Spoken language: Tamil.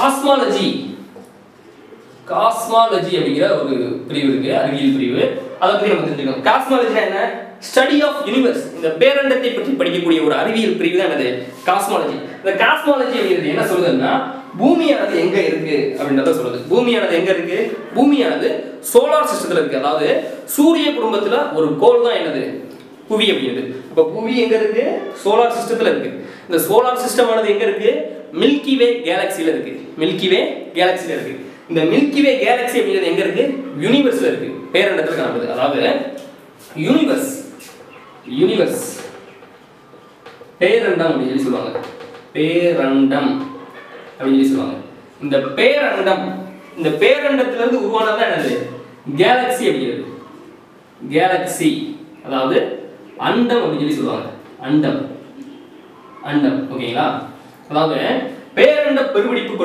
காஸ்மாலஜி காஸ்மாலஜி அப்படிங்கிற ஒரு பிரிவு இருக்கு அறிவியல் பிரிவு அதை பத்தி நம்ம தெரிஞ்சுக்கணும் காஸ்மாலஜினா என்ன ஸ்டடி ஆஃப் யூனிவர்ஸ் இந்த பேரண்டத்தை பற்றி படிக்கக்கூடிய ஒரு அறிவியல் பிரிவு தான் என்னது காஸ்மாலஜி இந்த காஸ்மாலஜி அப்படிங்கிறது என்ன சொல்லுதுன்னா பூமியானது எங்க இருக்கு அப்படின்றத சொல்லுது பூமியானது எங்க இருக்கு பூமியானது சோலார் சிஸ்டத்துல இருக்கு அதாவது சூரிய குடும்பத்துல ஒரு கோள் தான் என்னது புவி அப்படிங்கிறது இப்போ புவி எங்க இருக்கு சோலார் சிஸ்டத்துல இருக்கு இந்த சோலார் சிஸ்டம் ஆனது எங்க இருக்கு மில்கி வே கேலக்சில இருக்கு மில்கி வே கேலக்சில இருக்கு இந்த மில்கி வே கேலக்சி அப்படிங்கிறது எங்க இருக்கு யூனிவர்ஸ்ல இருக்கு பேரண்டத்துல காணப்படுது அதாவது யூனிவர்ஸ் யூனிவர்ஸ் பேரண்டம் அப்படின்னு சொல்லி சொல்லுவாங்க பேரண்டம் அப்படின்னு சொல்லி சொல்லுவாங்க இந்த பேரண்டம் இந்த பேரண்டத்துல இருந்து உருவானது என்னது கேலக்சி அப்படிங்கிறது கேலக்சி அதாவது அண்டம் அப்படின்னு சொல்லி சொல்லுவாங்க அண்டம் அண்டம் ஓகேங்களா அதாவது பேரண்ட பெருவெடிப்பு